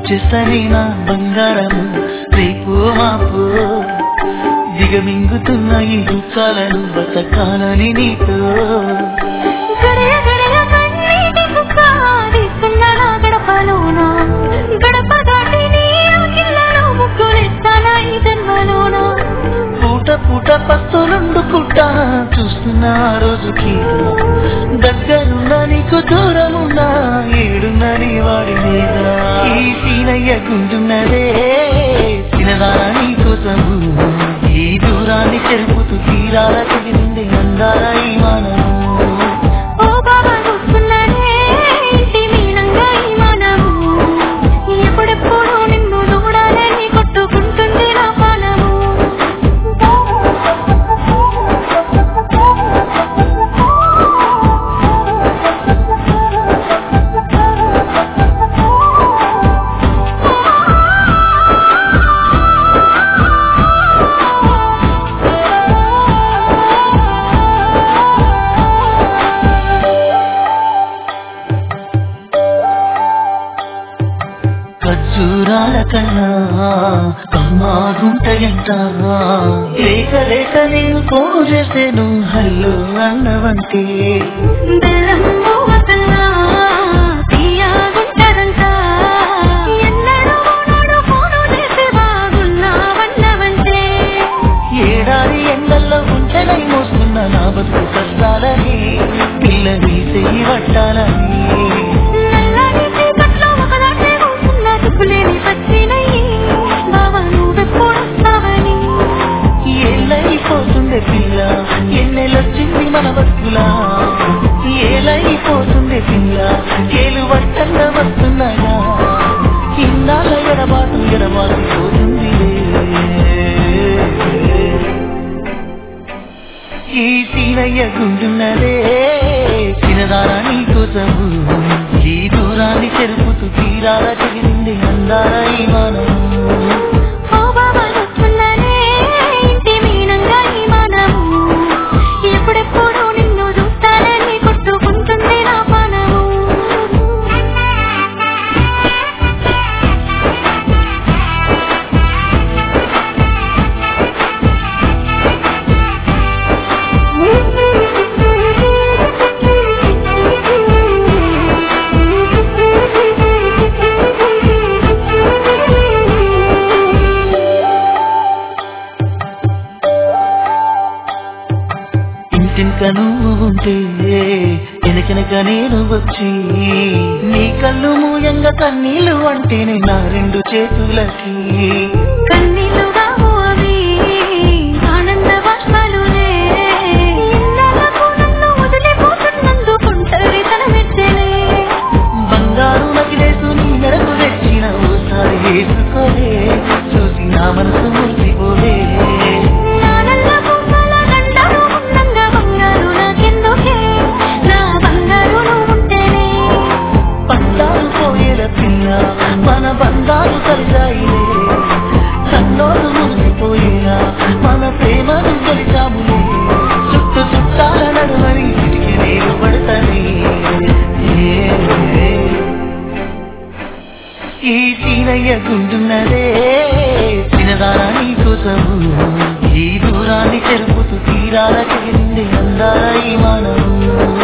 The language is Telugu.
వచ్చేసరి నా బంగారము రేపు మాపు దిగమింగుతున్న ఈ దుఃఖాలను బతకాలని నీతో గడియ గడియ కన్నీటి కుక్క తీస్తున్న నా గడపలోన గడప దాటి నీ అఖిలలో ముగ్గులెత్తాన ఈ జన్మలోన పూట పూట పస్తులుండుకుంటా చూస్తున్న ఆ రోజుకి దగ్గరున్నా నీకు దూరమున్నా ఏడున్నా నీ వాడి మీద ఈ సీనయ్య గుంటున్నదే చిన్నదారా నీ కోసము ఈ దూరాన్ని చెరుపుతూ తీరాల తిరిగింది అందాల ఈ మానము ఓ బాబా చూస్తున్నదే ఇంటి మీనంగా ఈ మనము ఎప్పుడెప్పుడు నిన్ను చూడాలని కొట్టుకుంటుంది నా పాలము ఖర్జూరాల కన్నా కమ్మాగుంటాయంట లేక లేక నేను కోరు చేసేను హల్లు అన్నవంటే బెల్లం పువ్వ కన్నా తీయగుంటదంట. ఎన్నడూ నాడు ఫోను చేసి బాగున్నావన్నవంటే. ఏడాది ఎండల్లో ఉంటెనై మోస్తున్న నా బతుకు కష్టాలని పిల్లని చెయ్యి పట్టాలని నల్లని చీకట్లో ఒకదాన్నే కూర్చున్న దిక్కులేని పచ్చినయ్యి. బావ నువ్వెప్పుడొస్తావని. ఏళ్ళైపోతుండే పిల్ల ఎన్నెలొచ్చింది మన బతుకులా ఏలైపోతుండే పిల్ల ఏలు వట్టంగా వస్తున్నాయా ఇన్నాళ్ళ ఎడబాటు ఎడబాటు పోతుంది ఈ సీనయ్య గుంటున్నదే చిన్నదారా నీ కోసము ఈ దూరాన్ని చెరుపుతూ తీరాల చెగింది అందాల ఈ మానము ఓ బావ చూస్తున్నదే ఇంటి మీనంగా ఈ మనము. ఎప్పుడెప్పుడు నిన్ను చూస్తానని కొట్టుకుంటుంది నా పానము ఇంటింక నువ్వు ఉంటే వెనకెనక నేను వచ్చి నీ కళ్ళు మూయంగా కన్నీళ్ళు అంటేనే నా రెండు చేతులకి కన్నీళ్లుగా అవి ఆనంద బాష్పాలులే ఇన్నాళ్ళకు నన్ను వదిలిపోతున్నందుకు ఒంటరితనమెత్తెలే. బంగారు నగిలేసు నీ మెడకు తెచ్చిన ఓసారి వేసుకోలే చూసి నా మనసు మురిసిపోలే నా నల్ల పూసల దండలు ఉండంగా బంగారు నాకెందుకే? నా బంగారు నువ్వుంటేనే. పట్టాలు పోయేల పిల్ల మన బంధాలు కలిసాయిలే కన్నోలు మురిసిపోయేలా మన ప్రేమను కలిసాములే చుట్టూ చుట్టాల నడుమని తిరిగి నేను పడతని ఈ సీనయ్య గుంటున్నదే చిన్నదారా నీ కోసము ఈ దూరాన్ని చెరుపుతూ తీరాల చెగింది అందాల ఈ మానవు